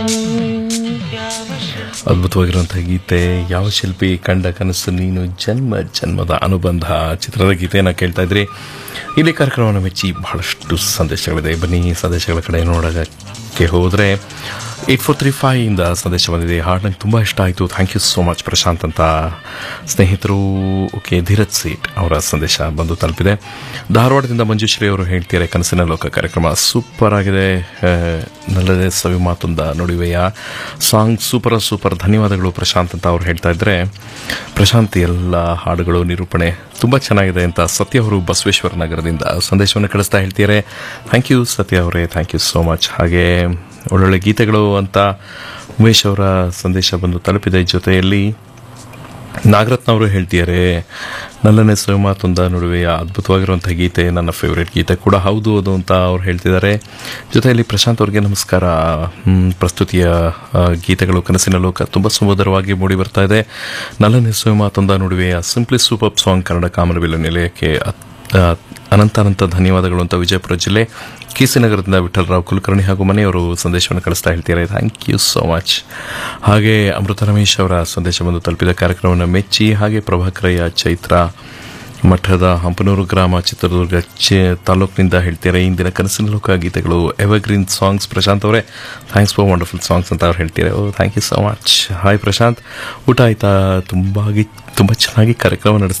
ಅದ್ಭುತವಾಗಿರುವಂತಹ ಗೀತೆ ಯಾವ ಶಿಲ್ಪಿ ಕಂಡ ಕನಸು ನೀನು ಜನ್ಮ ಜನ್ಮದ ಅನುಬಂಧ ಚಿತ್ರದ ಗೀತೆಯನ್ನು ಕೇಳ್ತಾ ಇದ್ರಿ ಇಲ್ಲಿ ಕಾರ್ಯಕ್ರಮವನ್ನು ಮೆಚ್ಚಿ ಬಹಳಷ್ಟು ಸಂದೇಶಗಳಿದೆ ಬನ್ನಿ ಸಂದೇಶಗಳ ಕಡೆ ನೋಡೋಕ್ಕೆ ಹೋದರೆ ಏಯ್ಟ್ ಫೋರ್ ತ್ರೀ ಫೈವ್ ಇಂದ ಸಂದೇಶ ಬಂದಿದೆ ಹಾಡು ನಂಗೆ ತುಂಬ ಇಷ್ಟ ಆಯಿತು thank you so much Prashanth ಅಂತ ಸ್ನೇಹಿತರು ಓಕೆ ಧೀರಜ್ ಸೇಠ್ ಅವರ ಸಂದೇಶ ಬಂದು ತಲುಪಿದೆ ಧಾರವಾಡದಿಂದ ಮಂಜುಶ್ರೀ ಅವರು ಹೇಳ್ತಿದ್ದಾರೆ ಕನಸಿನ ಲೋಕ ಕಾರ್ಯಕ್ರಮ ಸೂಪರ್ ಆಗಿದೆ ಆ, ನಲ್ಲದೆ ಸವಿ ಮಾತೊಂದ ನುಡಿವೆಯ ಸಾಂಗ್ ಸೂಪರ್ ಸೂಪರ್ ಧನ್ಯವಾದಗಳು ಪ್ರಶಾಂತ್ ಅಂತ ಅವ್ರು ಹೇಳ್ತಾ ಇದ್ರೆ ಪ್ರಶಾಂತ್ ಎಲ್ಲ ಹಾಡುಗಳು ನಿರೂಪಣೆ ತುಂಬ ಚೆನ್ನಾಗಿದೆ ಅಂತ ಸತ್ಯ ಅವರು ಬಸವೇಶ್ವರ ನಗರದಿಂದ ಸಂದೇಶವನ್ನು ಕಳಿಸ್ತಾ ಹೇಳ್ತಿದ್ದಾರೆ ಥ್ಯಾಂಕ್ ಯು ಸತ್ಯ ಅವರೇ ಥ್ಯಾಂಕ್ ಯು ಸೋ ಮಚ್ ಹಾಗೆ ಒಳ್ಳೊಳ್ಳೆ ಗೀತೆಗಳು ಅಂತ ಉಮೇಶ್ ಅವರ ಸಂದೇಶ ಬಂದು ತಲುಪಿದೆ ಜೊತೆಯಲ್ಲಿ ನಾಗರತ್ನ ಅವರು ಹೇಳ್ತಿದ್ದಾರೆ ನಲ್ಲನೆ ಸೋಮಾತೊಂದ ನಡುವೆಯ ಅದ್ಭುತವಾಗಿರುವಂತಹ ಗೀತೆ ನನ್ನ ಫೇವ್ರೆಟ್ ಗೀತೆ ಕೂಡ ಹೌದು ಅದು ಅಂತ ಅವ್ರು ಹೇಳ್ತಿದ್ದಾರೆ ಜೊತೆಯಲ್ಲಿ ಪ್ರಶಾಂತ್ ಅವ್ರಿಗೆ ನಮಸ್ಕಾರ ಹ್ಮ್, ಪ್ರಸ್ತುತಿಯ ಆ, ಗೀತೆಗಳು ಕನಸಿನ ಲೋಕ ತುಂಬ ಸುಮಧುರವಾಗಿ ಮೂಡಿ ಬರ್ತಾ ಇದೆ ನಲ್ಲನೆ ಸೋಮಾತೊಂದ ನಡುವೆಯ simply super song Kannada Kamanabillu ನಿಲಯಕ್ಕೆ ಅತ್- ಆ, ಅನಂತ ಅನಂತ ಧನ್ಯವಾದಗಳು ಅಂತ ವಿಜಯಪುರ ಜಿಲ್ಲೆ ಕೀಸಿನಗರದಿಂದ ವಿಠಲರಾವ್ ಕುಲಕರ್ಣಿ ಹಾಗೂ ಮನೆಯವರು ಸಂದೇಶವನ್ನು ಕಳಿಸ್ತಾ ಹೇಳ್ತಿದ್ದಾರೆ ಥ್ಯಾಂಕ್ ಯು ಸೋ ಮಚ್ ಹಾಗೆ ಅಮೃತ ರಮೇಶ್ ಅವರ ಸಂದೇಶ ಬಂದು ತಲುಪಿದ ಕಾರ್ಯಕ್ರಮವನ್ನು ಮೆಚ್ಚಿ ಹಾಗೆ ಪ್ರಭಾಕರಯ್ಯ ಚೈತ್ರ ಮಠದ ಹಂಪನೂರು ಗ್ರಾಮ ಚಿತ್ರದುರ್ಗ ಚೆ ತಾಲೂಕಿನಿಂದ ಹೇಳ್ತಾರೆ ಇಂದಿನ ಕನಸಿನ ಲೋಕ ಗೀತೆಗಳು ಎವರ್ಗ್ರೀನ್ ಸಾಂಗ್ಸ್ ಪ್ರಶಾಂತ್ ಅವರೇ ಥ್ಯಾಂಕ್ಸ್ ಫಾರ್ ವಂಡರ್ಫುಲ್ ಸಾಂಗ್ಸ್ ಅಂತ ಅವ್ರು ಹೇಳ್ತಾರೆ oh thank you so much hi Prashanth ಊಟ ಆಯ್ತಾ ತುಂಬ ತುಂಬ ಚೆನ್ನಾಗಿ ಕಾರ್ಯಕ್ರಮ ನಡೆಸ್ತಾ